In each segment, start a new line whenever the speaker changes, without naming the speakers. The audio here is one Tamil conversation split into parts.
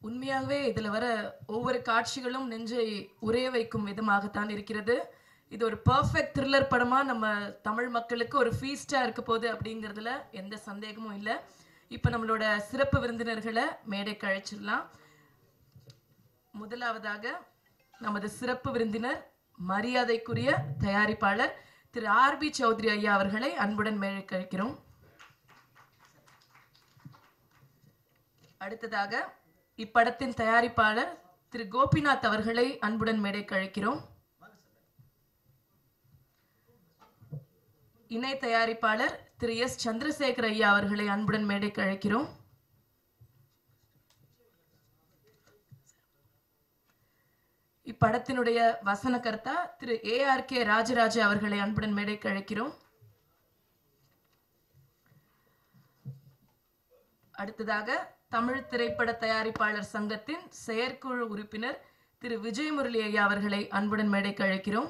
உண்மையாகவே இதுல வர ஒவ்வொரு காட்சிகளும் நெஞ்சை உரைய வைக்கும் விதமாகத்தான் இருக்கிறது இது ஒரு பர்ஃபெக்ட் த்ரில்லர் படமா நம்ம தமிழ் மக்களுக்கு ஒரு ஃபீஸ்டா இருக்க போகுது அப்படிங்கிறதுல எந்த சந்தேகமும் இல்லை இப்போ நம்மளோட சிறப்பு விருந்தினர்களை மேடைக்கு அழைச்சிடலாம் முதலாவதாக நமது சிறப்பு விருந்தினர் மரியாதைக்குரிய தயாரிப்பாளர் திரு ஆர் பி சௌத்ரி ஐயா அவர்களை அன்புடன் மேடைக்கு அழைக்கிறோம் அடுத்ததாக இப்படத்தின் தயாரிப்பாளர் திரு கோபிநாத் அவர்களை அன்புடன் மேடைக்கு அழைக்கிறோம் இணை தயாரிப்பாளர் திரு எஸ் சந்திரசேகர் ஐயா அவர்களை அன்புடன் மேடைக்கு அழைக்கிறோம் இப்படத்தினுடைய வசனகர்த்தா Thiru A R K Rajaraja அவர்களை அன்புடன் மேடைக்கு அழைக்கிறோம் அடுத்ததாக தமிழ் திரைப்பட தயாரிப்பாளர் சங்கத்தின் செயற்குழு உறுப்பினர் திரு விஜய் முரளி ஐயா அவர்களை அன்புடன் மேடைக்கு அழைக்கிறோம்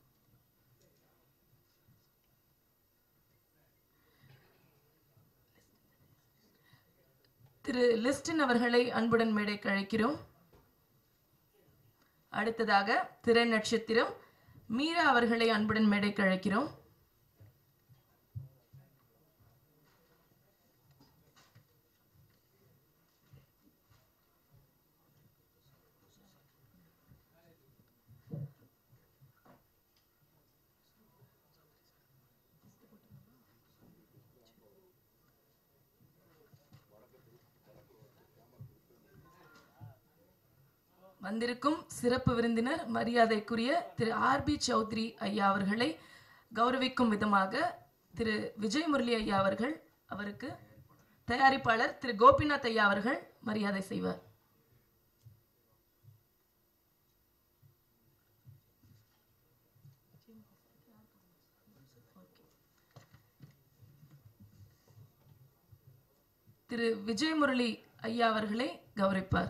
திரு லிஸ்டின் அவர்களை அன்புடன் மேடைக்கு அழைக்கிறோம் அடுத்ததாக திரை நட்சத்திரம் மீரா அவர்களை அன்புடன் மேடைக்கு அழைக்கிறோம் வந்திருக்கும் சிறப்பு விருந்தினர் மரியாதைக்குரிய திரு ஆர் பி சௌத்ரி ஐயா அவர்களை கௌரவிக்கும் விதமாக திரு விஜய் முரளி ஐயா அவர்கள் அவருக்கு தயாரிப்பாளர் திரு கோபிநாத் ஐயா அவர்கள் மரியாதை செய்வார் திரு விஜய் முரளி ஐயா அவர்களை கௌரவிப்பார்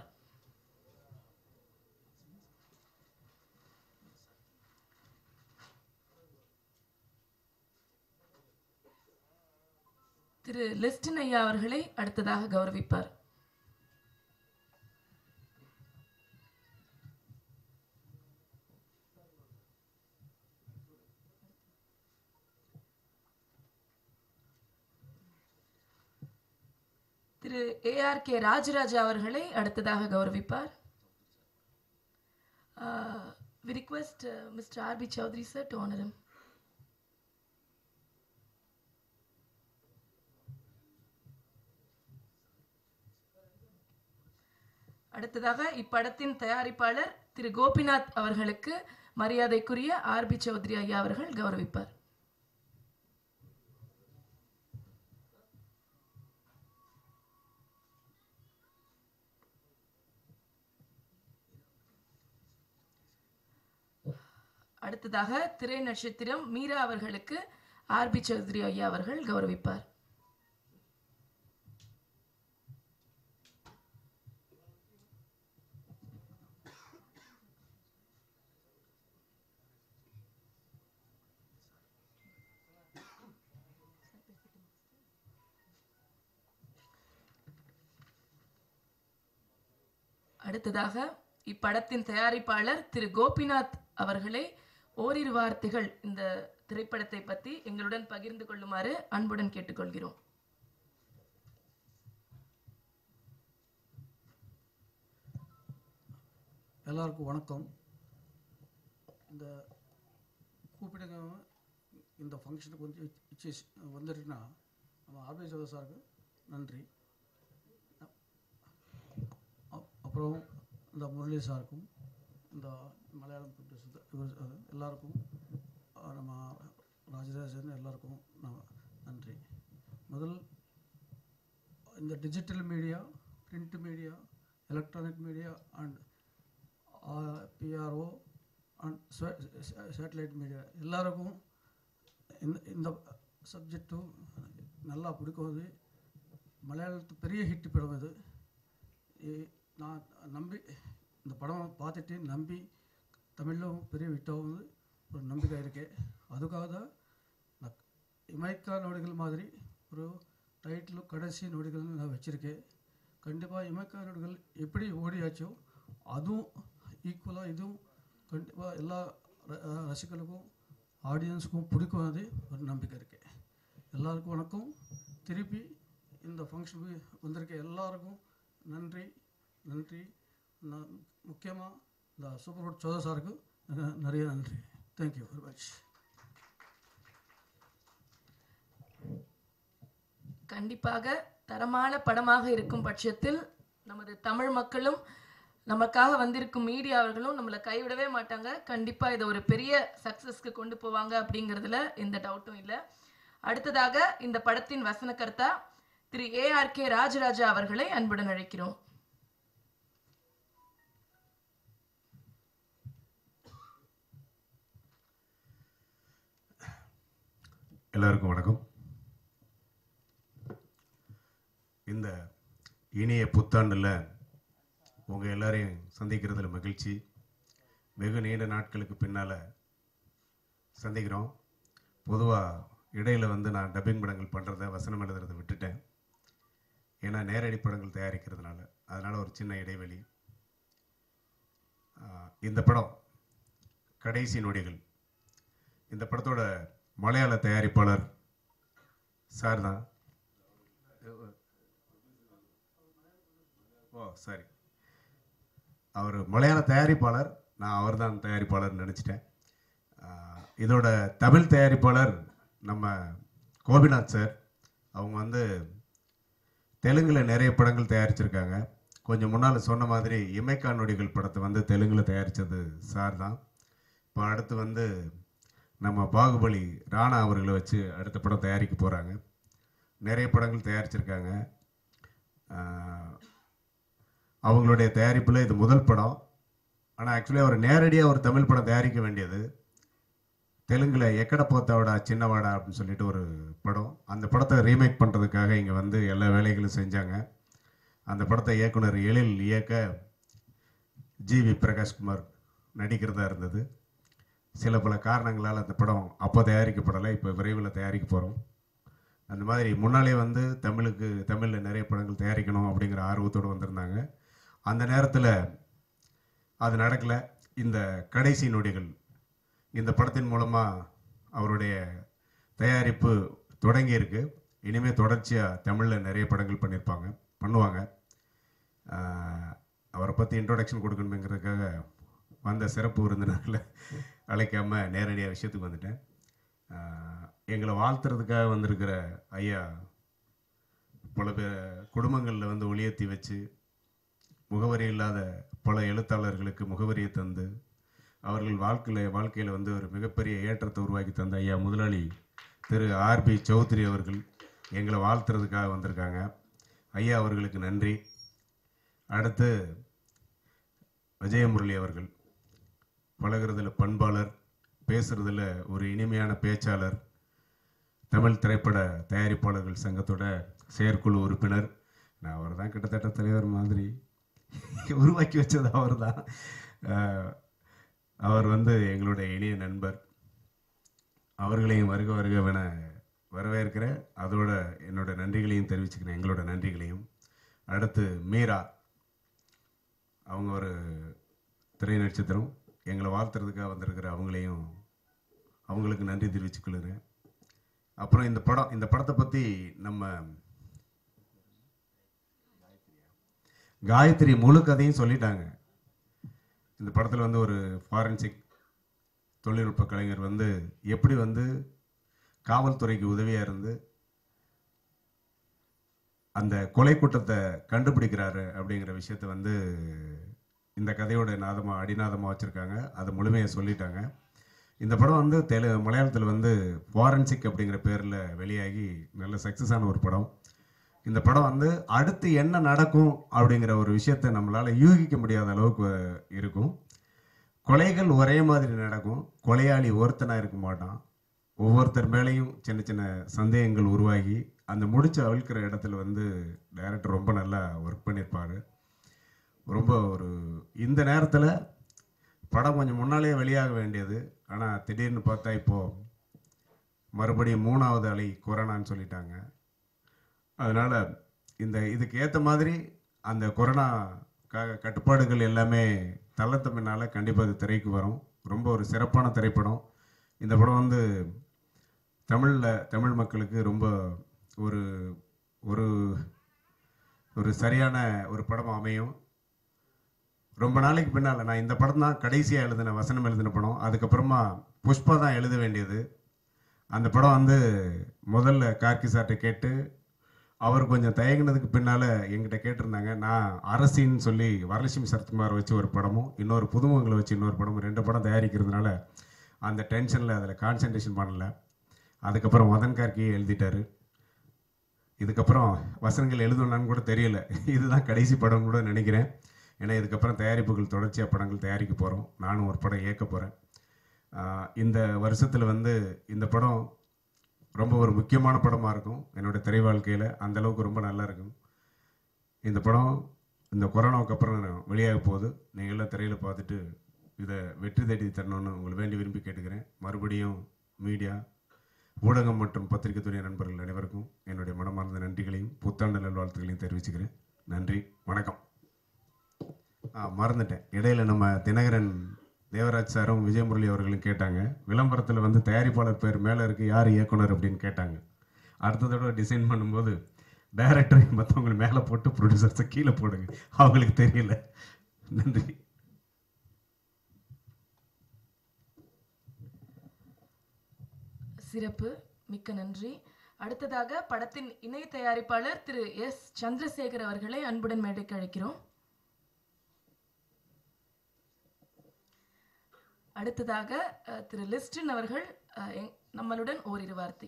திரு லிஸ்டின் ஐயா அவர்களை அடுத்ததாக கௌரவிப்பார் Thiru A R K Rajaraja அவர்களை அடுத்ததாக கௌரவிப்பார் we request mister R B Chowdary sir to honour him. அடுத்ததாக இப்படத்தின் தயாரிப்பாளர் திரு கோபிநாத் அவர்களுக்கு மரியாதைக்குரிய ஆர் பி சௌத்ரி ஐயா அவர்கள் கௌரவிப்பார் அடுத்ததாக திரை நட்சத்திரம் மீரா அவர்களுக்கு ஆர் பி சௌத்ரி ஐயா அவர்கள் கௌரவிப்பார் அடுத்ததாக இப்படத்தின் தயாரிப்பாளர் திரு கோபிநாத் அவர்களை ஓரிரு வார்த்தைகள் இந்த திரைப்படத்தை பற்றி எங்களுடன் பகிர்ந்து கொள்ளுமாறு அன்புடன் கேட்டுக்கொள்கிறோம்
எல்லாருக்கும் வணக்கம் இந்த கூப்பிடுங்க இந்த ஃபங்க்ஷனுக்கு வந்து இச்சி வந்துட்டுனா நம்ம ஆர்பி சோதா சாருக்கு நன்றி அப்- அப்புறம் இந்த முரளி சாருக்கும் இந்த மலையாளம் ப்ரொடியூசர் இவர் அஹ், எல்லாருக்கும் அஹ், நம்ம ராஜராஜன் எல்லாருக்கும் நான் நன்றி முதல் இந்த digital media print media electronic media and PRO and satellite media எல்லாருக்கும் இந்த இந்த சப்ஜெக்டு நல்லா பிடிக்கும் இது மலையாளத்து பெரிய ஹிட் படம் இது இ- நான் நம்பி இந்த படம் பார்த்துட்டு நம்பி தமிழிலும் பெரிய ஹிட்டாகும் ஒரு நம்பிக்கை இருக்கு அதுக்காக தான் நான் இமைக்கா நொடிகள் மாதிரி ஒரு டைட்டில் கடைசி நொடிகள்னு நான் வச்சுருக்கேன் கண்டிப்பாக இமக்காரர்கள் எப்படி ஓடியாச்சோ அதுவும் ஈக்குவலாக இதுவும் கண்டிப்பாக எல்லா ர- அஹ் ரசிகர்களுக்கும் ஆடியன்ஸுக்கும் பிடிக்கும் அது ஒரு நம்பிக்கை இருக்கு எல்லாருக்கும் வணக்கம் திருப்பி இந்த ஃபங்க்ஷனுக்கு வந்திருக்க எல்லாருக்கும் நன்றி நன்றி நான் முக்கியமாக இந்த சூப்பர் ரோட் சோதா சாருக்கு ந- நிறைய நன்றி தேங்க்யூ வெரி மச்
கண்டிப்பாக தரமான படமாக இருக்கும் பட்சத்தில் நமது தமிழ் மக்களும் நமக்காக வந்திருக்கும் மீடியாவர்களும் நம்மளை கைவிடவே மாட்டாங்க கண்டிப்பா இதை ஒரு பெரிய சக்சஸ்க்கு கொண்டு போவாங்க அப்படிங்கிறதுல எந்த டவுட்டும் இல்லை அடுத்ததாக இந்த படத்தின் வசனகர்த்தா Thiru A R K Rajaraja அவர்களை அன்புடன் அழைக்கிறோம்
எல்லாருக்கும் வணக்கம் இந்த இனிய புத்தாண்டில் உங்கள் எல்லாரையும் சந்திக்கிறதுல மகிழ்ச்சி வெகு நீண்ட நாட்களுக்கு பின்னால் சந்திக்கிறோம் பொதுவாக இடையில் வந்து நான் டப்பிங் படங்கள் பண்ணுறத வசனம் எழுதுறதை விட்டுட்டேன் ஏன்னா நேரடி படங்கள் தயாரிக்கிறதுனால அதனால் ஒரு சின்ன இடைவெளி ஆஹ் இந்த படம் கடைசி நொடிகள் இந்த படத்தோட மலையாள தயாரிப்பாளர் சார் தான் ஓ சரி அவர் மலையாள தயாரிப்பாளர் நான் அவர் தான் தயாரிப்பாளர்னு நினச்சிட்டேன் இதோட தமிழ் தயாரிப்பாளர் நம்ம கோபிநாத் சார் அவங்க வந்து தெலுங்கில் நிறைய படங்கள் தயாரிச்சிருக்காங்க கொஞ்சம் முன்னால் சொன்ன மாதிரி இமைக்கா நொடிகள் படத்தை வந்து தெலுங்கில் தயாரித்தது சார் தான் இப்போ அடுத்து வந்து நம்ம பாகுபலி ராணா அவர்களை வச்சு அடுத்த படம் தயாரிக்க போகிறாங்க நிறைய படங்கள் தயாரிச்சிருக்காங்க ஆஹ் அவங்களுடைய தயாரிப்பில் இது முதல் படம் ஆனால் ஆக்சுவலி அவர் நேரடியாக ஒரு தமிழ் படம் தயாரிக்க வேண்டியது தெலுங்கில் எக்கட போத்தாவடா சின்னவாடா அப்படின்னு சொல்லிட்டு ஒரு படம் அந்த படத்தை ரீமேக் பண்ணுறதுக்காக இங்கே வந்து எல்லா வேலைகளும் செஞ்சாங்க அந்த படத்தை இயக்குனர் எழில் இயக்க ஜிவி பிரகாஷ்குமார் நடிக்கிறதா இருந்தது சில பல காரணங்களால் அந்த படம் அப்போ தயாரிக்கப்படலை இப்போ விரைவில் தயாரிக்க போகிறோம் அந்த மாதிரி முன்னாலே வந்து தமிழுக்கு தமிழில் நிறைய படங்கள் தயாரிக்கணும் அப்படிங்கிற ஆர்வத்தோடு வந்திருந்தாங்க அந்த நேரத்தில் அது நடக்கலை இந்த கடைசி நொடிகள் இந்த படத்தின் மூலமாக அவருடைய தயாரிப்பு தொடங்கியிருக்கு இனிமேல் தொடர்ச்சியாக தமிழில் நிறைய படங்கள் பண்ணியிருப்பாங்க பண்ணுவாங்க ஆஹ் அவரை பற்றி இன்ட்ரோடக்ஷன் கொடுக்கணுங்கிறதுக்காக வந்த சிறப்பு விருந்தினர்களை அழைக்காம நேரடியாக விஷயத்துக்கு வந்துட்டேன் ஆஹ் எங்களை வாழ்த்துறதுக்காக வந்திருக்கிற ஐயா பல பேர் குடும்பங்களில் வந்து ஒளியேற்றி வச்சு முகவரி இல்லாத பல எழுத்தாளர்களுக்கு முகவரியை தந்து அவர்கள் வாழ்க்கையில் வாழ்க்கையில் வந்து ஒரு மிகப்பெரிய ஏற்றத்தை உருவாக்கி தந்த ஐயா முதலாளி திரு ஆர்பி சௌத்ரி அவர்கள் எங்களை வாழ்த்துறதுக்காக வந்திருக்காங்க ஐயா அவர்களுக்கு நன்றி அடுத்து விஜயமுரளி அவர்கள் பழகுறதுல பண்பாளர் பேசுறதுல ஒரு இனிமையான பேச்சாளர் தமிழ் திரைப்பட தயாரிப்பாளர்கள் சங்கத்தோட செயற்குழு உறுப்பினர் நான் அவர் தான் கிட்டத்தட்ட தலைவர் மாதிரி உருவாக்கி வச்சது அவர் தான் அவர் வந்து எங்களுடைய இனிய நண்பர் அவர்களையும் வருக வருகவென வரவேற்கிறேன் அதோட என்னோட நன்றிகளையும் தெரிவிச்சுக்கிறேன் எங்களோட நன்றிகளையும் அடுத்து மீரா அவங்க ஒரு திரை நட்சத்திரம் எங்களை வாழ்த்துறதுக்காக வந்திருக்கிற அவங்களையும் அவங்களுக்கு நன்றி தெரிவிச்சுக்கொள்கிறேன் அப்புறம் இந்த படம் இந்த படத்தை பற்றி நம்ம காயத்ரி முழு கதையும் சொல்லிட்டாங்க இந்த படத்தில் வந்து ஒரு ஃபாரன்சிக் தொழில்நுட்ப கலைஞர் வந்து எப்படி வந்து காவல்துறைக்கு உதவியாக இருந்து அந்த கொலை குற்றத்தை கண்டுபிடிக்கிறாரு அப்படிங்கிற விஷயத்தை வந்து இந்த கதையோட நாதமாக அடிநாதமாக வச்சுருக்காங்க அதை முழுமையாக சொல்லிட்டாங்க இந்த படம் வந்து தெலு மலையாளத்தில் வந்து ஃபாரன்சிக் அப்படிங்கிற பேரில் வெளியாகி நல்ல சக்ஸஸ் ஆன ஒரு படம் இந்த படம் வந்து அடுத்து என்ன நடக்கும் அப்படிங்கிற ஒரு விஷயத்தை நம்மளால் யூகிக்க முடியாத அளவுக்கு இருக்கும் கொலைகள் ஒரே மாதிரி நடக்கும் கொலையாளி ஒருத்தனாக இருக்க மாட்டான் ஒவ்வொருத்தர் மேலேயும் சின்ன சின்ன சந்தேகங்கள் உருவாகி அந்த முடிச்சு அவிழ்க்கிற இடத்துல வந்து டைரக்டர் ரொம்ப நல்லா ஒர்க் பண்ணியிருப்பாரு ரொம்ப ஒரு இந்த நேரத்தில் படம் கொஞ்சம் முன்னாலே வெளியாக வேண்டியது ஆனால் திடீர்னு பார்த்தா இப்போது மறுபடியும் மூணாவது அலை கொரோனான்னு சொல்லிட்டாங்க அதனால் இந்த இதுக்கு ஏற்ற மாதிரி அந்த கொரோனா க கட்டுப்பாடுகள் எல்லாமே தளர்த்த பின்னால் கண்டிப்பாக அது திரைக்கு வரும் ரொம்ப ஒரு சிறப்பான திரைப்படம் இந்த படம் வந்து தமிழில் தமிழ் மக்களுக்கு ரொம்ப ஒரு ஒரு ஒரு சரியான ஒரு படம் அமையும் ரொம்ப நாளைக்கு பின்னால் நான் இந்த படம் தான் கடைசியாக எழுதின வசனம் எழுதின படம் அதுக்கப்புறமா புஷ்பா தான் எழுத வேண்டியது அந்த படம் வந்து முதல்ல கார்கி சார்ட்ட கேட்டு அவர் கொஞ்சம் தயங்கினதுக்கு பின்னால் எங்கிட்ட கேட்டிருந்தாங்க நான் அரசின்னு சொல்லி வரலட்சுமி சரத்குமார் வச்சு ஒரு படமும் இன்னொரு புதுமுகங்களை வச்சு இன்னொரு படமும் ரெண்டு படம் தயாரிக்கிறதுனால அந்த டென்ஷனில் அதில் கான்சன்ட்ரேஷன் பண்ணல அதுக்கப்புறம் மதன் கார்கி எழுதிட்டாரு இதுக்கப்புறம் வசனங்கள் எழுதணும்னு கூட தெரியல இதுதான் கடைசி படம் கூட நினைக்கிறேன் ஏன்னா இதுக்கப்புறம் தயாரிப்புகள் தொடர்ச்சியாக படங்கள் தயாரிக்க போகிறோம் நானும் ஒரு படம் இயக்க போகிறேன் இந்த வருஷத்தில் வந்து இந்த படம் ரொம்ப ஒரு முக்கியமான படமாக இருக்கும் என்னோட திரை வாழ்க்கையில் அந்த அளவுக்கு ரொம்ப நல்லா இருக்கும் இந்த படம் இந்த கொரோனாவுக்கு அப்புறம் வெளியாக போகுது நீங்கள் எல்லாம் திரையில் பார்த்துட்டு இதை வெற்றி தேடி தரணும்னு உங்களை வேண்டி விரும்பி கேட்டுக்கிறேன் மறுபடியும் மீடியா ஊடகம் மற்றும் பத்திரிகை துறை நண்பர்கள் அனைவருக்கும் என்னுடைய மனமார்ந்த நன்றிகளையும் புத்தாண்டு நல்வாழ்த்துக்களையும் தெரிவிச்சுக்கிறேன் நன்றி வணக்கம் ஆ மறந்துட்டேன் இடையில நம்ம தினகரன் தேவராஜ் சாரும் விஜயமுரளி அவர்களும் கேட்டாங்க விளம்பரத்தில் வந்து தயாரிப்பாளர் பேர் மேலே இருக்கு யார் இயக்குனர் அப்படின்னு கேட்டாங்க அடுத்த தடவை டிசைன் பண்ணும்போது டைரக்டரை மற்றவங்களை மேலே போட்டு ப்ரொடியூசர்ஸை கீழே போடுங்க அவங்களுக்கு தெரியல நன்றி
சிறப்பு மிக்க நன்றி அடுத்ததாக படத்தின் இணை தயாரிப்பாளர் திரு எஸ் சந்திரசேகர் அவர்களை அன்புடன் மேடைக்கு அழைக்கிறோம் அடுத்ததாக அஹ், திரு லிஸ்டின் அவர்கள் அஹ், எங்- நம்மளுடன் ஓரிரு வார்த்தை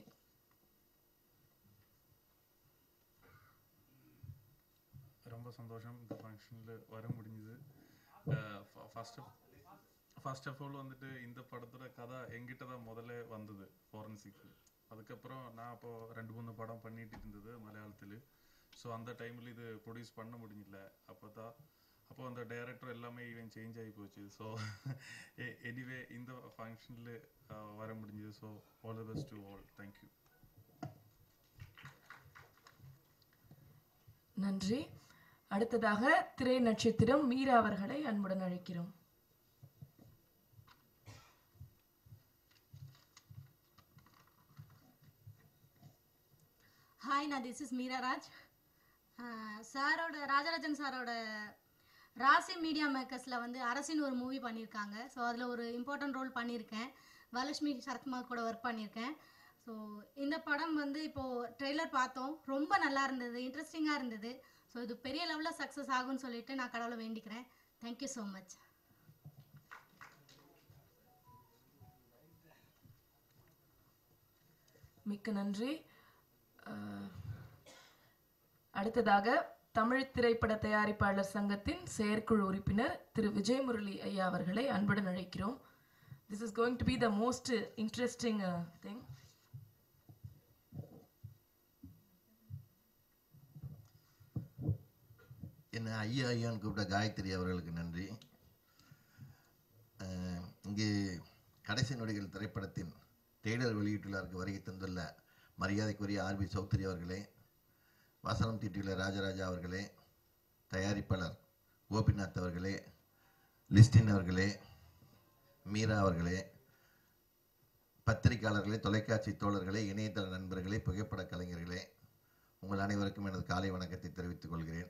ரொம்ப சந்தோஷம் இந்த ஃபங்க்ஷனில் வர முடிஞ்சுது ஃபர்ஸ்ட் ஃபர்ஸ்ட் ஆஃப் ஆல் வந்துட்டு இந்த படத்தோட கதை எங்கிட்ட தான் முதல்ல வந்தது ஃபாரன்சிக்கு அதுக்கப்புறம் நான் அப்போ ரெண்டு மூணு படம் பண்ணிட்டு இருந்தது மலையாளத்தில் ஸோ அந்த டைமில் இது ப்ரொடியூஸ் பண்ண முடியல அப்போ தான் அப்போ அந்த டைரக்டர் எல்லாமே ஈவன் சேஞ்ச் ஆகி போச்சு ஸோ எனிவே இந்த ஃபங்க்ஷனில் வர முடிஞ்சது so all the best to all thank you
நன்றி அடுத்ததாக திரை நட்சத்திரம் மீரா அவர்களை அன்புடன் அழைக்கிறோம்
ஹாய் நான் திஸ் இஸ் மீராராஜ் சாரோட ராஜராஜன் சாரோட ராசி மீடியா மேக்கர்ஸில் வந்து அரசின் ஒரு மூவி பண்ணியிருக்காங்க ஸோ அதில் ஒரு இம்பார்ட்டன்ட் ரோல் பண்ணியிருக்கேன் வரலட்சுமி சரத்மா கூட ஒர்க் பண்ணியிருக்கேன் ஸோ இந்த படம் வந்து இப்போது ட்ரெய்லர் பார்த்தோம் ரொம்ப நல்லா இருந்தது இன்ட்ரெஸ்டிங்காக இருந்தது ஸோ இது பெரிய லெவலில் சக்ஸஸ் ஆகும்னு சொல்லிட்டு நான் கடவுளை வேண்டிக்கிறேன் தேங்க்யூ ஸோ மச்
மிக்க நன்றி அஹ், அடுத்ததாக தமிழ் திரைப்பட தயாரிப்பாளர் சங்கத்தின் செயற்குழு உறுப்பினர் திரு விஜயமுரளி ஐயா அவர்களை அன்புடன் அழைக்கிறோம் this is going to be the most interesting thing
என்னை ஐயா ஐயான்னு கூப்பிட்ட காயத்ரி அவர்களுக்கு நன்றி அஹ், இங்கு கடைசி நொடிகள் திரைப்படத்தின் தேடல் வெளியீட்டுள்ளாருக்கு வருகை தந்துள்ள மரியாதைக்குரிய ஆர்பி சௌத்ரி அவர்களே வசனம் தீட்டியுள்ள ராஜராஜா அவர்களே தயாரிப்பாளர் கோபிநாத் அவர்களே லிஸ்டின் அவர்களே மீரா அவர்களே பத்திரிகையாளர்களே தொலைக்காட்சி தோழர்களே இணையதள நண்பர்களே புகைப்பட கலைஞர்களே உங்கள் அனைவருக்கும் எனது காலை வணக்கத்தை தெரிவித்துக் கொள்கிறேன்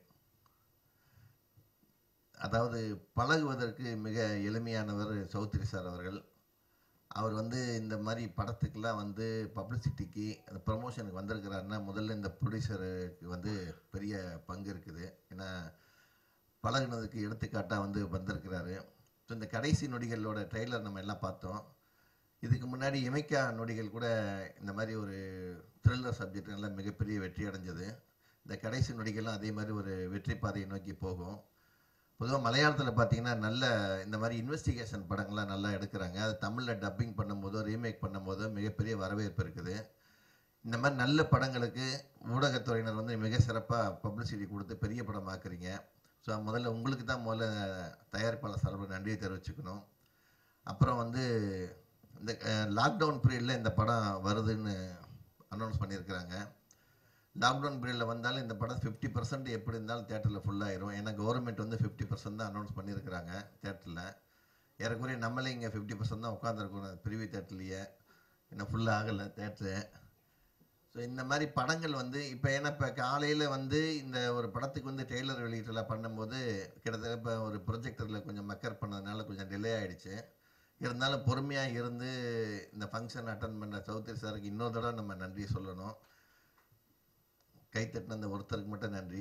அதாவது பழகுவதற்கு மிக எளிமையானவர் சௌத்ரி சார் அவர்கள் அவர் வந்து இந்த மாதிரி படத்துக்கெல்லாம் வந்து பப்ளிசிட்டிக்கு அந்த ப்ரமோஷனுக்கு வந்திருக்கிறாருன்னா முதல்ல இந்த ப்ரொடியூசருக்கு வந்து பெரிய பங்கு இருக்குது ஏன்னா பழகுனதுக்கு எடுத்துக்காட்டாக வந்து வந்திருக்கிறாரு ஸோ இந்த கடைசி நொடிகளோட ட்ரெய்லர் நம்ம எல்லாம் பார்த்தோம் இதுக்கு முன்னாடி இமைக்கா நொடிகள் கூட இந்த மாதிரி ஒரு த்ரில்லர் சப்ஜெக்ட் நல்லா மிகப்பெரிய வெற்றி அடைஞ்சது இந்த கடைசி நொடிகளும் அதே மாதிரி ஒரு வெற்றி பாதையை நோக்கி போகும் பொதுவாக மலையாளத்தில் பார்த்தீங்கன்னா நல்ல இந்த மாதிரி இன்வெஸ்டிகேஷன் படங்கள்லாம் நல்லா எடுக்கிறாங்க அது தமிழில் டப்பிங் பண்ணும்போதோ ரீமேக் பண்ணும்போதோ மிகப்பெரிய வரவேற்பு இருக்குது இந்த மாதிரி நல்ல படங்களுக்கு ஊடகத்துறையினர் வந்து மிக சிறப்பாக பப்ளிசிட்டி கொடுத்து பெரிய படமாக்குறீங்க ஸோ முதல்ல உங்களுக்கு தான் முதல்ல தயாரிப்பாளர் சார்பில் நன்றியை தெரிவிச்சுக்கணும் அப்புறம் வந்து இந்த லாக்டவுன் பீரியடில் இந்த படம் வருதுன்னு அனௌன்ஸ் பண்ணியிருக்கிறாங்க லாக்டவுன் பீரியடில் வந்தாலும் இந்த படம் ஃபிஃப்டி பர்சன்ட் எப்படி இருந்தாலும் தேட்டரில் ஃபுல்லாயிரும் ஏன்னா கவர்மெண்ட் வந்து ஃபிஃப்டி பர்சன்ட் தான் அனௌன்ஸ் பண்ணியிருக்கிறாங்க தேட்டரில் ஏறக்குறைய நம்மளே இங்கே ஃபிஃப்டி பர்சன்ட் தான் உட்காந்துருக்கோம் பிரிவி தேட்டர்லேயே இன்னும் ஃபுல்லாக ஆகலை தேட்டரு ஸோ இந்த மாதிரி படங்கள் வந்து இப்போ ஏன்னா இப்போ காலையில் வந்து இந்த ஒரு படத்துக்கு வந்து டெய்லர் வெளியீட்டெல்லாம் பண்ணும்போது கிட்டத்தட்ட இப்போ ஒரு ப்ரொஜெக்டரில் கொஞ்சம் மக்கர் பண்ணதுனால கொஞ்சம் டிலே ஆயிடுச்சு இருந்தாலும் பொறுமையாக இருந்து இந்த ஃபங்க்ஷன் அட்டன் பண்ண சௌத்ரி சாருக்கு இன்னொரு தடவை நம்ம நன்றி சொல்லணும் கைத்தட்டின அந்த ஒருத்தருக்கு மட்டும் நன்றி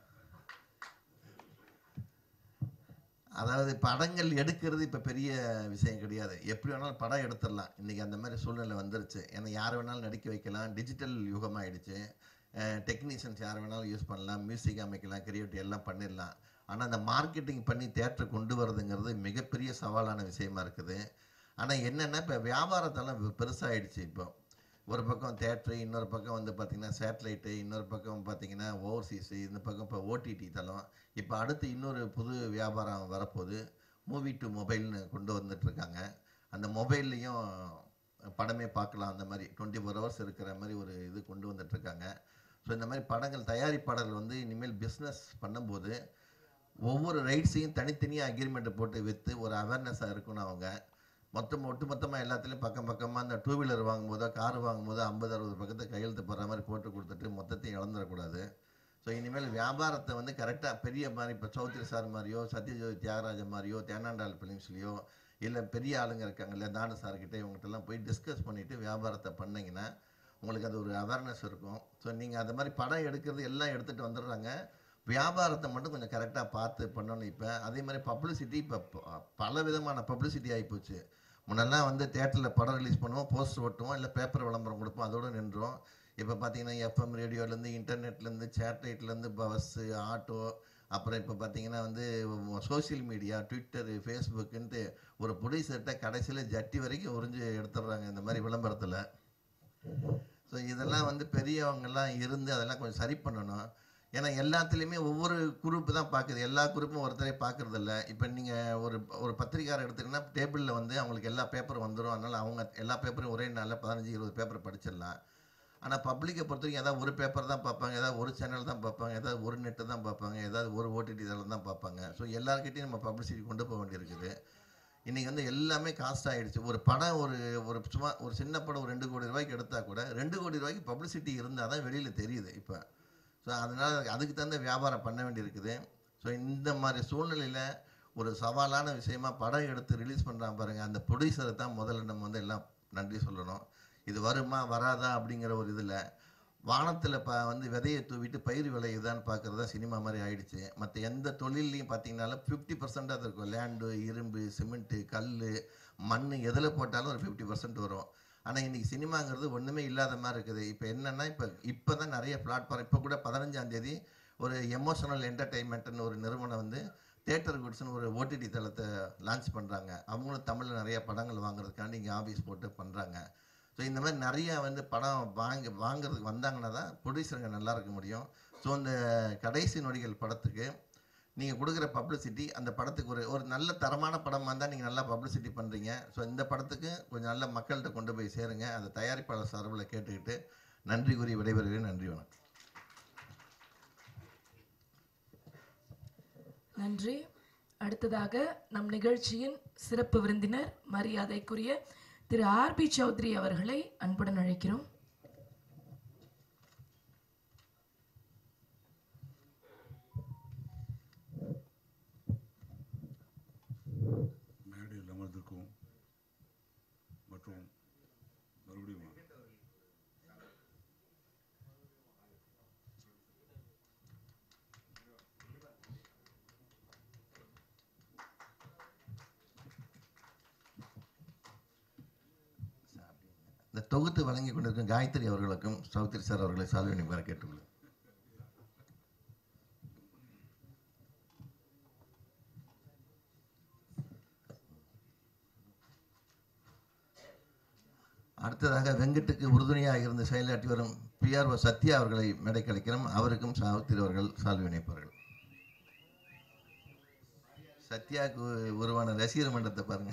அதாவது படங்கள் எடுக்கிறது இப்போ பெரிய விஷயம் கிடையாது எப்படி வேணாலும் படம் எடுத்துடலாம் இன்றைக்கி அந்த மாதிரி சூழ்நிலை வந்துருச்சு ஏன்னா யார் வேணாலும் நடிக்க வைக்கலாம் டிஜிட்டல் யுகமாயிடுச்சு டெக்னீஷியன்ஸ் யார் வேணாலும் யூஸ் பண்ணலாம் மியூசிக் அமைக்கலாம் கிரியேட்டிவ் எல்லாம் பண்ணிடலாம் ஆனால் அந்த மார்க்கெட்டிங் பண்ணி தேட்டர் கொண்டு வரதுங்கிறது மிகப்பெரிய சவாலான விஷயமா இருக்குது ஆனால் என்னென்னா இப்போ வியாபாரத்தெல்லாம் பெருசாகிடுச்சு இப்போ ஒரு பக்கம் தேட்ரு இன்னொரு பக்கம் வந்து பார்த்திங்கன்னா சேட்டலைட்டு இன்னொரு பக்கம் பார்த்திங்கன்னா ஓவர்சீஸு இந்த பக்கம் இப்போ ஓடிடி தளம் இப்போ அடுத்து இன்னொரு புது வியாபாரம் வரப்போகுது மூவி டு மொபைல்னு கொண்டு வந்துட்டுருக்காங்க அந்த மொபைல்லையும் படமே பார்க்கலாம் அந்த மாதிரி டுவெண்ட்டி ஃபோர் ஹவர்ஸ் இருக்கிற மாதிரி ஒரு இது கொண்டு வந்துட்டுருக்காங்க ஸோ இந்த மாதிரி படங்கள் தயாரிப்பாளர்கள் வந்து இனிமேல் பிஸ்னஸ் பண்ணும்போது ஒவ்வொரு ரைட்ஸையும் தனித்தனியாக அக்ரிமெண்ட் போட்டு விற்று ஒரு அவேர்னஸாக இருக்கணும் அவங்க மொத்தம் ஒட்டுமொத்தமாக எல்லாத்துலேயும் பக்கம் பக்கமாக அந்த டூ வீலர் வாங்கும்போதோ கார் வாங்கும்போதோ ஐம்பது அறுபது பக்கத்தை கையெழுத்து போடுற மாதிரி போட்டு கொடுத்துட்டு மொத்தத்தையும் இழந்துடக்கூடாது ஸோ இனிமேல் வியாபாரத்தை வந்து கரெக்டாக பெரிய மாதிரி இப்போ சௌத்ரி சார் மாதிரியோ சத்யஜோதி தியாகராஜன் மாதிரியோ தேனாண்டாள் பிலிம்ஸ்லையோ இல்லை பெரிய ஆளுங்க இருக்காங்கல்ல தானு சார்கிட்ட இவங்ககிட்டலாம் போய் டிஸ்கஸ் பண்ணிவிட்டு வியாபாரத்தை பண்ணிங்கன்னா உங்களுக்கு அது ஒரு அவேர்னஸ் இருக்கும் ஸோ நீங்கள் அந்த மாதிரி படம் எடுக்கிறது எல்லாம் எடுத்துகிட்டு வந்துடுறாங்க வியாபாரத்தை மட்டும் கொஞ்சம் கரெக்டாக பார்த்து பண்ணணும் இப்போ அதே மாதிரி பப்ளிசிட்டி இப்போ ப- பல விதமான பப்ளிசிட்டி ஆகிப்போச்சு முன்னெல்லாம் வந்து தேட்டரில் படம் ரிலீஸ் பண்ணுவோம் போஸ்டர் ஒட்டுவோம் இல்லை பேப்பர் விளம்பரம் கொடுப்போம் அதோடு நின்றோம் இப்போ பார்த்தீங்கன்னா எஃப்எம் ரேடியோலேருந்து இன்டர்நெட்லேருந்து சேட்டலைட்லேருந்து பஸ்ஸு ஆட்டோ அப்புறம் இப்போ பார்த்தீங்கன்னா வந்து சோஷியல் மீடியா ட்விட்டரு ஃபேஸ்புக்குன்ட்டு ஒரு ப்ரொடியூசர்கிட்ட கடைசியில் ஜட்டி வரைக்கும் உறிஞ்சு எடுத்துடுறாங்க இந்த மாதிரி விளம்பரத்தில் ஸோ இதெல்லாம் வந்து பெரியவங்கெல்லாம் இருந்து அதெல்லாம் கொஞ்சம் சரி பண்ணணும் ஏன்னா எல்லாத்துலேயுமே ஒவ்வொரு குரூப் தான் பார்க்குது எல்லா குரூப்பும் ஒருத்தரே பார்க்குறது இல்ல இப்போ நீங்கள் ஒரு ஒரு பத்திரிக்காரர் எடுத்தீங்கன்னா டேபிளில் வந்து அவங்களுக்கு எல்லா பேப்பரும் வந்துடும் அதனால் அவங்க எல்லா பேப்பரையும் ஒரே நாளில் பதினஞ்சு இருபது பேப்பர் படிச்சிடலாம் ஆனால் பப்ளிக்கை பொறுத்த வரைக்கும் ஏதாவது ஒரு பேப்பர் தான் பார்ப்பாங்க ஏதாவது ஒரு சேனல் தான் பார்ப்பாங்க ஏதாவது ஒரு நெட்டு தான் பார்ப்பாங்க ஏதாவது ஒரு ஓடிடி தளம் தான் பார்ப்பாங்க ஸோ எல்லாருக்கிட்டையும் நம்ம பப்ளிசிட்டி கொண்டு போக வேண்டியிருக்குது இன்றைக்கி வந்து எல்லாமே காஸ்ட் ஆகிடுச்சு ஒரு படம் ஒரு ஒரு சும்மா ஒரு சின்ன படம் ஒரு ரெண்டு கோடி ரூபாய்க்கு எடுத்தால் கூட ரெண்டு கோடி ரூபாய்க்கு பப்ளிசிட்டி இருந்தால் தான் வெளியில் தெரியுது இப்போ ஸோ அதனால் அதுக்கு தகுந்த வியாபாரம் பண்ண வேண்டியிருக்குது ஸோ இந்த மாதிரி சூழ்நிலையில் ஒரு சவாலான விஷயமா படம் எடுத்து ரிலீஸ் பண்ணுறான் பாருங்கள் அந்த ப்ரொடியூசரை தான் முதல்ல நம்ம வந்து எல்லாம் நன்றி சொல்லணும் இது வருமா வராதா அப்படிங்கிற ஒரு இதில் வானத்தில் ப வந்து விதையை தூவிட்டு பயிர் விளையுதான்னு பார்க்குறது தான் சினிமா மாதிரி ஆயிடுச்சு மற்ற எந்த தொழில்லையும் பார்த்தீங்கன்னாலும் ஃபிஃப்டி பர்சன்ட் அது இருக்கும் லேண்டு இரும்பு சிமெண்ட்டு கல் மண் எதில் போட்டாலும் ஒரு ஃபிஃப்டி பர்சன்ட் வரும் ஆனால் இன்றைக்கி சினிமாங்கிறது ஒன்றுமே இல்லாத மாதிரி இருக்குது இப்போ என்னென்னா இப்போ இப்போ தான் நிறைய பிளாட்ஃபார்ம் இப்போ கூட பதினஞ்சாம் தேதி ஒரு எமோஷனல் என்டர்டெயின்மெண்ட்னு ஒரு நிறுவனம் வந்து தேட்டர் குட்ஸ்னு ஒரு ஓடிடி தளத்தை லான்ச் பண்ணுறாங்க அவங்களும் தமிழில் நிறைய படங்கள் வாங்குறதுக்காண்டி இங்கே ஆஃபீஸ் போட்டு பண்ணுறாங்க ஸோ இந்த மாதிரி நிறைய வந்து படம் வாங்கி வாங்குறதுக்கு வந்தாங்கன்னா தான் ப்ரொடியூசருங்க நல்லா இருக்க முடியும் ஸோ இந்த கடைசி நொடிகள் படத்துக்கு நீங்கள் கொடுக்குற பப்ளிசிட்டி அந்த படத்துக்கு ஒரு ஒரு நல்ல தரமான படமாக இருந்தால் நீங்கள் நல்லா பப்ளிசிட்டி பண்ணுறீங்க ஸோ இந்த படத்துக்கு கொஞ்சம் நல்ல மக்கள்கிட்ட கொண்டு போய் சேருங்க அந்த தயாரிப்பாளர் சார்பில் கேட்டுக்கிட்டு நன்றி கூறி விடைபெறுகிறேன் நன்றி வணக்கம்
நன்றி அடுத்ததாக நம் நிகழ்ச்சியின் சிறப்பு விருந்தினர் மரியாதைக்குரிய திரு ஆர் பி சௌத்ரி அவர்களை அன்புடன் அழைக்கிறோம்
மேடையில் அமர்ந்திருக்கும் மற்றும் மறுபடியும்
இந்த தொகுத்து வழங்கி கொண்டிருக்கும் காயத்ரி அவர்களுக்கும் சௌத்ரி சார் அவர்களை சால்வினி பெற கேட்டுள்ளேன் அடுத்ததாக வெங்கட்டுக்கு உறுதுணையாக இருந்து செயலாற்றி வரும் பிஆர்ஓ சத்யா அவர்களை மேடை கழிக்கிறோம் அவருக்கும் சாவித்திரி அவர்கள் சால்வி இணைப்பார்கள் சத்யாவுக்கு உருவான ரசிகர் மன்றத்தை பாருங்க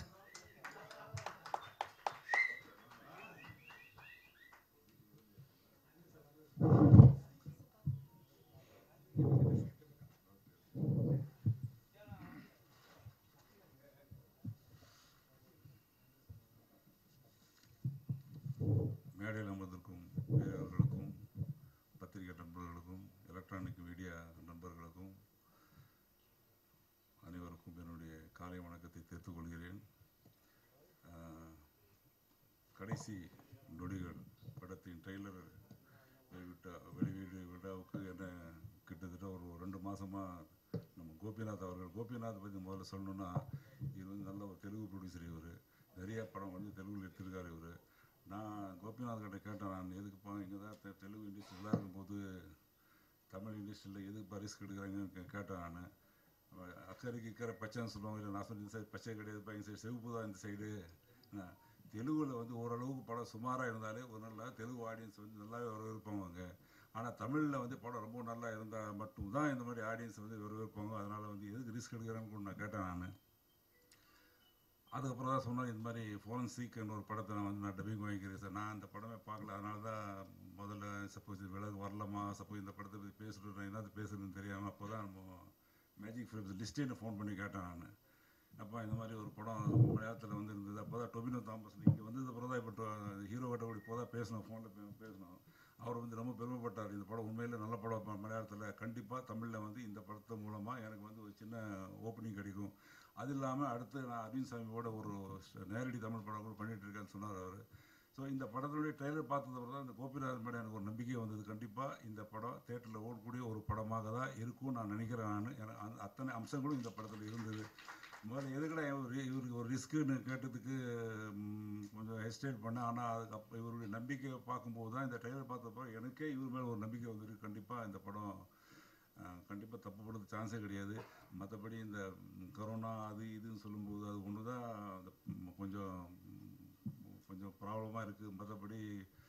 கடைசி நொடிகள் படத்தின் ட்ரெய்லர் வெளியிட்ட வெளியீடு விழாவுக்கு என்ன கிட்டத்தட்ட ஒரு ரெண்டு மாதமாக நம்ம கோபிநாத் அவர்கள் கோபிநாத் பற்றி முதல்ல சொல்லணும்னா இது வந்து நல்ல ஒரு தெலுங்கு ப்ரொடியூசர் இவர் நிறைய படம் வந்து தெலுங்குல எடுத்திருக்காரு இவர் நான் கோபிநாத் கிட்ட கேட்டேன் நான் எதுக்குப்பா இங்கே தான் தெ- தெலுங்கு இண்டஸ்ட்ரியில் இருக்கும்போது தமிழ் இண்டஸ்ட்ரியில் எதுக்கு ரிஸ்க் எடுக்கிறாங்கன்னு கே- கேட்டேன் நான் அக்கறைக்கு இக்கறை பச்சைன்னு சொல்லுவாங்க இல்லை நான் சொல்லி இந்த சைடு பச்சை கிடையாது இந்த சைடு செவப்பு தான் இந்த சைடு தெலுங்குல வந்து ஓரளவுக்கு படம் சுமாராக இருந்தாலே ஒரு நல்லா தெலுங்கு ஆடியன்ஸ் வந்து நல்லாவே வரவேற்பாங்க ஆனால் தமிழில் வந்து படம் ரொம்ப நல்லா இருந்தால் மட்டும்தான் இந்த மாதிரி ஆடியன்ஸ் வந்து வரவேற்பாங்க அதனால் வந்து எதுக்கு ரிஸ்க் எடுக்கிறேன்னு நான் கேட்டேன் நான் அதுக்கப்புறம் தான் சொன்னேன் இந்த மாதிரி ஃபோரன்சிக்னு ஒரு படத்தை நான் வந்து நான் டப்பிங் வாங்கிக்கிறேன் சார் நான் அந்த படமே பார்க்கல அதனால தான் முதல்ல சப்போஸ் விலகு வரலாமா சப்போஸ் இந்த படத்தை பற்றி பேசுறது நான் என்னது பேசுறதுன்னு தெரியாமல் அப்போ தான் நம்ம மேஜிக் ஃபிலிம்ஸ் லிஸ்டேன்னு ஃபோன் பண்ணி கேட்டேன் நான் அப்பா இந்த மாதிரி ஒரு படம் மலையாளத்தில் வந்து இருந்தது அப்போ தான் டொபினோ தாமஸ் இங்கே வந்தது அப்புறம் தான் இப்போ ஹீரோ கிட்ட கூட இப்போ தான் பேசணும் ஃபோனில் பேசணும் அவர் வந்து ரொம்ப பெருமைப்பட்டார் இந்த படம் உண்மையிலே நல்ல படம் ம- மலையாளத்தில் கண்டிப்பாக தமிழில் வந்து இந்த படத்து மூலமாக எனக்கு வந்து ஒரு சின்ன ஓப்பனிங் கிடைக்கும் அது இல்லாமல் அடுத்து நான் அரவிந்த் சாமியோட ஒரு ஸ்- நேரடி தமிழ் படம் கூட பண்ணிட்டு இருக்கேன்னு சொன்னார் அவர் ஸோ இந்த படத்தினுடைய ட்ரெய்லர் பார்த்ததுக்கு தான் இந்த கோபிநாதன் மேடம் எனக்கு ஒரு நம்பிக்கை வந்தது கண்டிப்பாக இந்த படம் தேட்டரில் ஓடக்கூடிய ஒரு படமாக தான் இருக்கும் நான் நினைக்கிறேன் நான் எனக்கு அந்த அத்தனை அம்சங்களும் இந்த படத்தில் இருந்தது முதல்ல எதுக்கடா இவர் இவருக்கு ஒரு ரிஸ்க்குன்னு கேட்டதுக்கு ம், கொஞ்சம் ஹெசிடேட் பண்ணேன் ஆனால் அதுக்கு அப்போ இவருடைய நம்பிக்கையை பார்க்கும்போது தான் இந்த ட்ரெய்லர் பார்த்தப்போ எனக்கே இவர் மேலே ஒரு நம்பிக்கை வந்துருக்கு கண்டிப்பாக இந்த படம் கண்டிப்பாக தப்பு படுறது சான்ஸே கிடையாது மற்றபடி இந்த ம், கொரோனா அது இதுன்னு சொல்லும்போது அது ஒன்று தான் அந்த ம், கொஞ்சம் ம், கொஞ்சம் ப்ராப்ளமாக இருக்குது மற்றபடி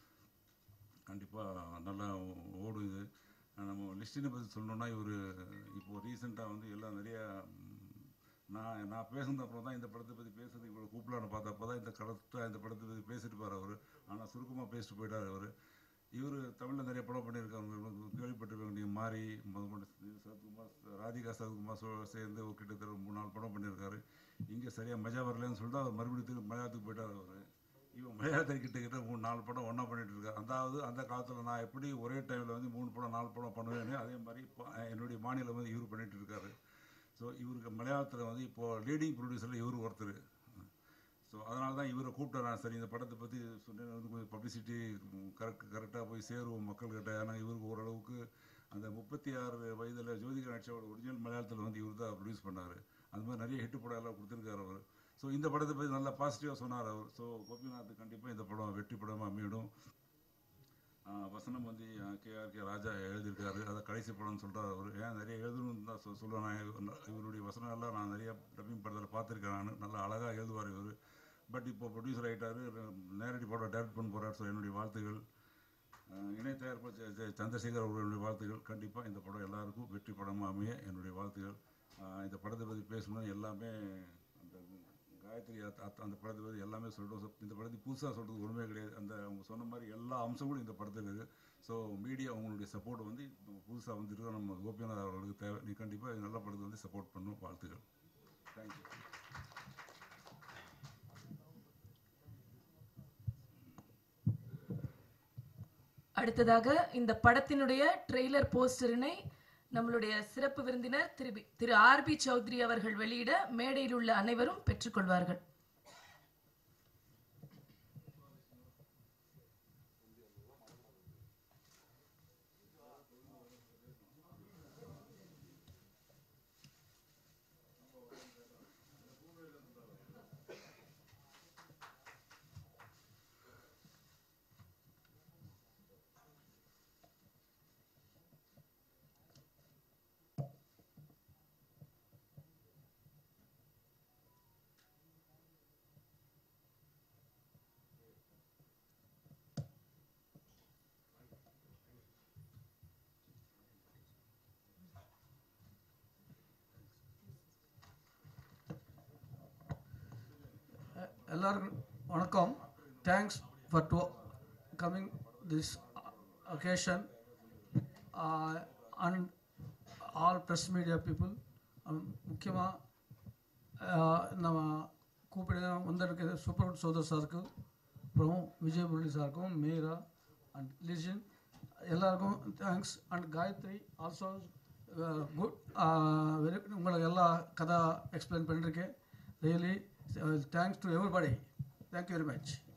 கண்டிப்பாக நல்லா ஓடும் இது நம்ம லிஸ்டினை பற்றி சொல்லணும்னா இவர் இப்போ ரீசெண்டாக வந்து எல்லாம் நிறைய ம், நான் நான் பேசுனது அப்புறம் தான் இந்த படத்தை பற்றி பேசுறது இவ்வளோ கூப்பிடலான்னு பார்த்தப்போ தான் இந்த கரெக்டாக இந்த படத்தை பற்றி பேசிட்டு பாரு அவர் ஆனால் சுருக்கமாக பேசிட்டு போயிட்டார் அவர் இவர் தமிழில் நிறைய படம் பண்ணியிருக்காங்க கேள்விப்பட்டிருக்காங்க நீங்கள் மாறி முதல் சரத்குமார் ராதிகா சரத்குமார் சோ சேர்ந்து ஒரு கிட்டத்தட்ட ஒரு மூணு நாலு படம் பண்ணியிருக்காரு இங்கே சரியாக மஜா வரலன்னு சொல்லிட்டு அவர் மறுபடியும் திரும்ப மலையாளத்துக்கு போயிட்டார் அவர் இவன் மலையாளத்தில் கிட்ட கிட்ட மூணு நாலு படம் ஒன்றா பண்ணிட்டு இருக்காரு அதாவது அந்த காலத்தில் நான் எப்படி ஒரே டைமில் வந்து மூணு படம் நாலு படம் பண்ணுவேன்னு அதே மாதிரி இப்போ என்னுடைய மாநிலம் வந்து இவர் பண்ணிட்டு இருக்காரு ஸோ இவருக்கு மலையாளத்தில் வந்து இப்போது லீடிங் ப்ரொடியூசரில் இவர் ஒருத்தர் ஸோ அதனால தான் இவரை கூப்பிட்டேன் நான் சரி இந்த படத்தை பற்றி சொன்னேன் வந்து கொஞ்சம் பப்ளிசிட்டி கரெக்ட் கரெக்டாக போய் சேருவோம் மக்கள்கிட்ட ஏன்னா இவருக்கு ஓரளவுக்கு அந்த முப்பத்தி ஆறு வயதில் ஜோதிகா நட்சோட ஒரிஜினல் மலையாளத்தில் வந்து இவர் தான் ப்ரொடியூஸ் பண்ணார் அந்த மாதிரி நிறைய ஹிட் படம் எல்லாம் கொடுத்துருக்காரு அவர் ஸோ இந்த படத்தை பற்றி நல்லா பாசிட்டிவாக சொன்னார் அவர் ஸோ கோபிநாத் கண்டிப்பாக இந்த படம் வெற்றி படமாக அமையிடும் ஆஹ் வசனம் வந்து கேஆர் கே ராஜா எழுதியிருக்காரு அதை கடைசி படம்னு சொல்கிறார் அவர் ஏன் நிறைய எழுதணும்னு தான் சொ சொல்லுவேன் நான் இவருடைய வசனம் எல்லாம் நான் நிறைய டப்பிங் படத்தில் பார்த்துருக்கேன் நான் நல்லா அழகாக எழுதுவார் இவர் பட் இப்போ ப்ரொடியூசர் ஆகிட்டாரு நேரடி படம் டைரக்ட் பண்ண போகிறார் ஸோ என்னுடைய வாழ்த்துகள் ஆஹ் இணை தயாரிப்பு ச- ச- சந்திரசேகர் அவர்களுடைய வாழ்த்துகள் கண்டிப்பாக இந்த படம் எல்லாருக்கும் வெற்றி படமாக அமைய என்னுடைய வாழ்த்துகள் ஆஹ் இந்த படத்தை பற்றி பேசணும் எல்லாமே அந்த காயத்ரி அத்த- அத்த- அந்த படத்தை பற்றி எல்லாமே சொல்லிட்டோம் இந்த படத்தை புதுசாக சொல்கிறது ஒன்றுமே கிடையாது அந்த அவங்க சொன்ன மாதிரி எல்லா அம்சங்களும் இந்த படத்தில் இருக்குது ஸோ மீடியா அவங்களுடைய சப்போர்ட் வந்து புதுசாக வந்துருக்கு நம்ம கோபிநாத் அவர்களுக்கு தேவை நீ கண்டிப்பாக நல்ல படத்தை வந்து சப்போர்ட் பண்ணும் வாழ்த்துக்கள் தேங்க்யூ
அடுத்ததாக இந்த படத்தினுடைய ட்ரெய்லர் போஸ்டரினை நம்மளுடைய சிறப்பு விருந்தினர் திரு பி- திரு ஆர்பி சௌத்ரி அவர்கள் வெளியிட மேடையில் உள்ள அனைவரும் பெற்றுக்கொள்வார்கள்
எல்லாருக்கும் வணக்கம் thanks for to coming this occasion and all press media people முக்கியமாக நம்ம கூப்பிட வந்திருக்க சூப்பர் சோதர் சாருக்கு அப்புறம் விஜய் முரளி சாருக்கும் மீரா அண்ட் லிஜன் எல்லாருக்கும் thanks and Gayathri also good very உங்களுக்கு எல்லா கதா எக்ஸ்பிளைன் பண்ணியிருக்கேன் really thanks to everybody thank you very much